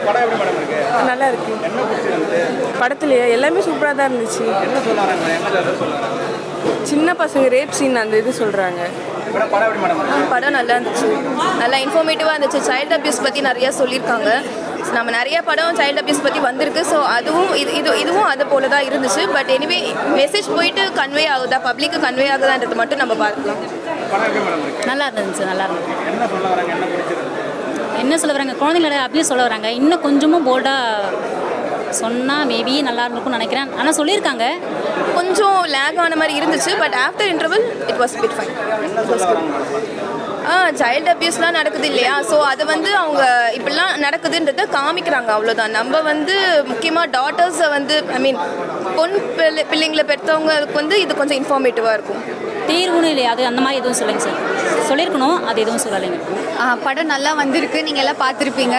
படம் எப்படி மேடம் இருக்கு நல்லா இருக்கு என்ன பிடிச்சிருந்தது படத்துலயே எல்லாமே சூப்பராக தான் இருந்துச்சு என்ன சொல்லுறாங்க என்ன கதை சொல்லுறாங்க சின்ன பசங்க ரேப் சீன் அந்த இது சொல்கிறாங்க மேடம் படம் எப்படி மேடம் இருக்கு படம் நல்லா இருந்துச்சு நல்லா இன்ஃபர்மேட்டிவாக இருந்துச்சு சைல்டு அபியூஸ் பற்றி நிறைய சொல்லியிருக்காங்க நம்ம நிறைய படம் சைல்டு அபியூஸ் பற்றி வந்திருக்கு ஸோ அதுவும் இது இது இதுவும் அது போல தான் இருந்துச்சு பட் எனிவே மெசேஜ் போயிட்டு கன்வே ஆகுதா பப்ளிக்கு கன்வே ஆகுதான்றது மட்டும் நம்ம பார்க்கலாம் படம் எப்படி மேடம் இருக்கு நல்லா இருந்துச்சு நல்லா இருந்துச்சு என்ன சொல்ல வராங்க என்ன பிடிச்சிருந்தது என்ன சொல்ல வராங்க குழந்தைங்களோட அபியூஸ் சொல்ல வராங்க இன்னும் கொஞ்சமும் போல்டாக சொன்னால் மேபி நல்லா இருந்திருக்கும்னு நினைக்கிறேன் ஆனால் சொல்லியிருக்காங்க கொஞ்சம் லேக் ஆன மாதிரி இருந்துச்சு but after interval it was bit fine என்ன சொல்ல வராங்க மேடம் ஆ சைல்டு அபியூஸ்லாம் நடக்குது இல்லையா ஸோ அது வந்து அவங்க இப்படிலாம் நடக்குதுன்றத காமிக்கிறாங்க அவ்வளோதான் நம்ம வந்து முக்கியமாக டாட்டர்ஸை வந்து ஐ மீன் பொன் பிள்ளை பிள்ளைங்களை பெற்றவங்களுக்கு வந்து இது கொஞ்சம் இன்ஃபார்மேட்டிவாக இருக்கும் தீர்வுன்னு இல்லையா அது அந்த மாதிரி எதுவும் சொல்லுங்க சார் சொல்லியிருக்கணும் அது எதுவும் சொல்லலைங்க ஆ, படம் நல்லா வந்திருக்கு நீங்கள் எல்லாம் பார்த்துருப்பீங்க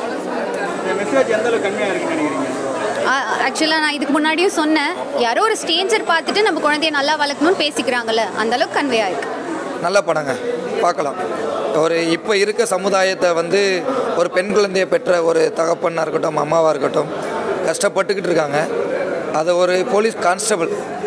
இந்த மெசேஜ் எந்த அளவுக்கு கம்மியாக இருக்குன்னு நினைக்கிறீங்க ஆக்சுவலாக நான் இதுக்கு முன்னாடியும் சொன்னேன் யாரோ ஒரு ஸ்டேஞ்சர் பார்த்துட்டு நம்ம குழந்தைய நல்லா வளர்க்கணும்னு பேசிக்கிறாங்கல்ல அந்த அளவுக்கு கன்வே ஆயிருக்கு நல்ல படங்க பார்க்கலாம் ஒரு இப்போ இருக்க சமுதாயத்தை வந்து ஒரு பெண் குழந்தையை பெற்ற ஒரு தகப்பனாக இருக்கட்டும் அம்மாவாக இருக்கட்டும் கஷ்டப்பட்டுக்கிட்டு இருக்காங்க அதை ஒரு போலீஸ் கான்ஸ்டபிள்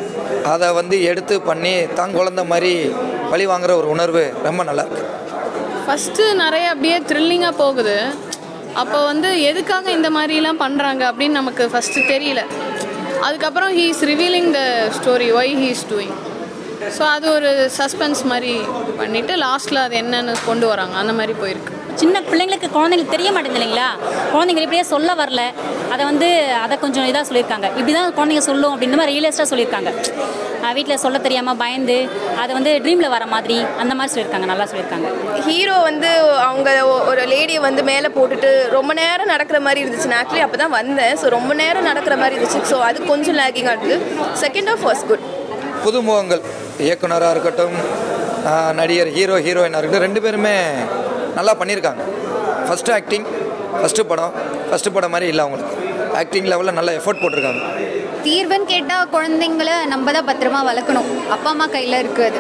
அதை வந்து எடுத்து பண்ணி தான் குழந்த மாதிரி பழி வாங்குற ஒரு உணர்வு ரொம்ப நல்லா இருக்கு ஃபஸ்ட்டு நிறைய அப்படியே த்ரில்லிங்காக போகுது அப்போ வந்து எதுக்காக இந்த மாதிரிலாம் பண்ணுறாங்க அப்படின்னு நமக்கு ஃபஸ்ட்டு தெரியல அதுக்கப்புறம் he is revealing the story why he is doing so அது ஒரு சஸ்பென்ஸ் மாதிரி பண்ணிவிட்டு லாஸ்ட்டில் அது என்னன்னு கொண்டு வராங்க அந்த மாதிரி போயிருக்கு சின்ன பிள்ளைங்களுக்கு குழந்தைங்களுக்கு தெரிய மாட்டேங்குது இல்லைங்களா குழந்தைங்க இப்படியே சொல்ல வரல அதை வந்து அதை கொஞ்சம் இதாக சொல்லியிருக்காங்க இப்படி தான் குழந்தைங்க சொல்லும் அப்படின்ற மாதிரி ரியலிஸ்டாக சொல்லியிருக்காங்க வீட்டில் சொல்ல தெரியாமல் பயந்து அதை வந்து ட்ரீமில் வர மாதிரி அந்த மாதிரி சொல்லியிருக்காங்க நல்லா சொல்லியிருக்காங்க ஹீரோ வந்து அவங்க ஒ- ஒரு லேடியை வந்து மேலே போட்டுட்டு ரொம்ப நேரம் நடக்கிற மாதிரி இருந்துச்சு நான் ஆக்சுவலி அப்போ தான் வந்தேன் ஸோ ரொம்ப நேரம் நடக்கிற மாதிரி இருந்துச்சு ஸோ அது கொஞ்சம் லேக்கிங்காக இருந்தது செகண்ட் ஆஃப் வாஸ் குட் புதுமுகங்கள் இயக்குனராக இருக்கட்டும் ஆஹ், நடிகர் ஹீரோ ஹீரோயினாக இருக்கட்டும் ரெண்டு பேருமே நல்லா பண்ணியிருக்காங்க ஃபஸ்ட்டு ஆக்டிங் ஃபஸ்ட்டு படம் ஃபஸ்ட்டு படம் மாதிரி இல்லை அவங்களுக்கு ஆக்டிங் லெவலில் நல்லா எஃபோர்ட் போட்டிருக்காங்க தீர்வுன்னு கேட்டால் குழந்தைங்கள நம்ம தான் பத்திரமா வளர்க்கணும் அப்பா அம்மா கையில் இருக்குது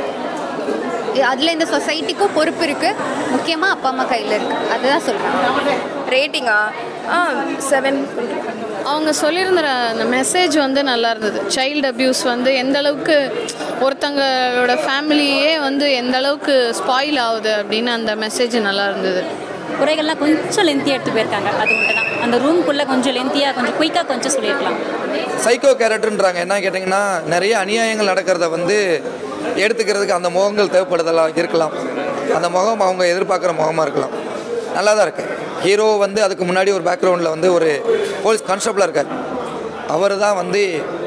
அது அதில் இந்த சொசைட்டிக்கும் பொறுப்பு இருக்குது முக்கியமாக அப்பா அம்மா கையில் இருக்குது அதுதான் சொல்கிறேன் ரேட்டிங்கா ஆ செவன் அவங்க சொல்லியிருந்த அந்த மெசேஜ் வந்து நல்லா இருந்தது சைல்டு அபியூஸ் வந்து எந்த அளவுக்கு ஒருத்தங்களோட ஃபேமிலியே வந்து எந்த அளவுக்கு ஸ்பாயில் ஆகுது அப்படின்னு அந்த மெசேஜ் நல்லா இருந்தது குறைகள்லாம் கொஞ்சம் லென்த்தியாக எடுத்து போயிருக்காங்க அது மட்டும் தான் அந்த ரூம்குள்ளே கொஞ்சம் லென்த்தியாக கொஞ்சம் குயிக்காக கொஞ்சம் சொல்லியிருக்கலாம் சைக்கோ கேரக்டர்ன்றாங்க என்ன கேட்டிங்கன்னா நிறைய அநியாயங்கள் நடக்கிறத வந்து எடுத்துக்கிறதுக்கு அந்த முகங்கள் தேவைப்படுதலாம் இருக்கலாம் அந்த முகம் அவங்க எதிர்பார்க்குற முகமாக இருக்கலாம் நல்லா தான் இருக்கு ஹீரோ வந்து அதுக்கு முன்னாடி ஒரு பேக்ரவுண்டில் வந்து ஒரு போலீஸ் கான்ஸ்டபிளாக இருக்கார் அவர் தான் வந்து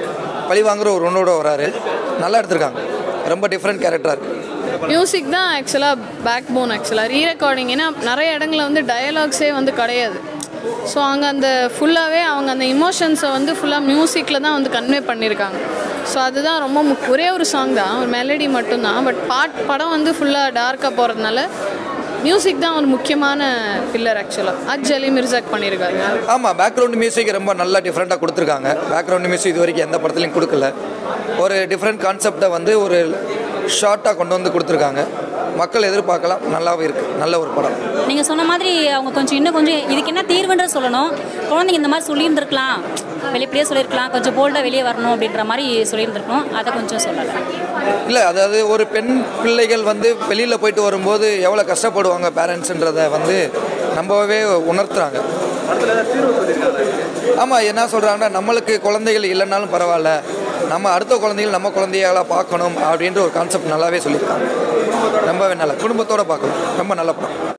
பழி வாங்குற ஒரு ஒன்றோட வராரு நல்லா எடுத்திருக்காங்க ரொம்ப டிஃப்ரெண்ட் கேரக்டராக இருக்குது மியூசிக் தான் ஆக்சுவலாக பேக் போன் ஆக்சுவலாக ரீ ரெக்கார்டிங் ஏன்னா நிறைய இடங்களில் வந்து டயலாக்ஸே வந்து கிடையாது ஸோ அங்கே அந்த ஃபுல்லாகவே அவங்க அந்த இமோஷன்ஸை வந்து ஃபுல்லாக மியூசிக்கில் தான் வந்து கன்வே பண்ணியிருக்காங்க ஸோ அதுதான் ரொம்ப முக் ஒரே ஒரு சாங் தான் ஒரு மெலடி மட்டும்தான் பட் பாட் படம் வந்து ஃபுல்லாக டார்க்காக போகிறதுனால மியூசிக் தான் ஒரு முக்கியமான பில்லர் ஆக்சுவலாக அஜ் அலி மிர்சாக் பண்ணியிருக்காரு ஆமாம் பேக்ரவுண்ட் மியூசிக் ரொம்ப நல்லா டிஃப்ரெண்ட்டாக கொடுத்துருக்காங்க பேக்ரவுண்ட் மியூசிக் இது வரைக்கும் எந்த படத்துலையும் கொடுக்கல ஒரு டிஃப்ரெண்ட் கான்செப்டை வந்து ஒரு ஷார்ட்டாக கொண்டு வந்து கொடுத்துருக்காங்க மக்கள் எதிர்பார்க்கலாம் நல்லாவே இருக்குது நல்ல ஒரு படம் நீங்கள் சொன்ன மாதிரி அவங்க கொஞ்சம் இன்னும் கொஞ்சம் இதுக்கு என்ன தீர்வுன்றது சொல்லணும் குழந்தைங்க இந்த மாதிரி சொல்லியிருந்திருக்கலாம் வெளிப்படையே சொல்லியிருக்கலாம் கொஞ்சம் போல்டாக வெளியே வரணும் அப்படின்ற மாதிரி சொல்லியிருந்திருக்கணும் அதை கொஞ்சம் சொல்லலாம் இல்லை அதாவது ஒரு பெண் பிள்ளைகள் வந்து வெளியில் போயிட்டு வரும்போது எவ்வளோ கஷ்டப்படுவாங்க பேரண்ட்ஸுன்றதை வந்து நம்பவே உணர்த்துறாங்க ஆமாம் என்ன சொல்கிறாங்கன்னா நம்மளுக்கு குழந்தைகள் இல்லைன்னாலும் பரவாயில்ல நம்ம அடுத்த குழந்தைகள் நம்ம குழந்தைகளா பார்க்கணும் அப்படின்ற ஒரு கான்செப்ட் நல்லாவே சொல்லியிருக்காங்க ரொம்பவே நல்லா குடும்பத்தோடு பார்க்கணும் ரொம்ப நல்ல படம்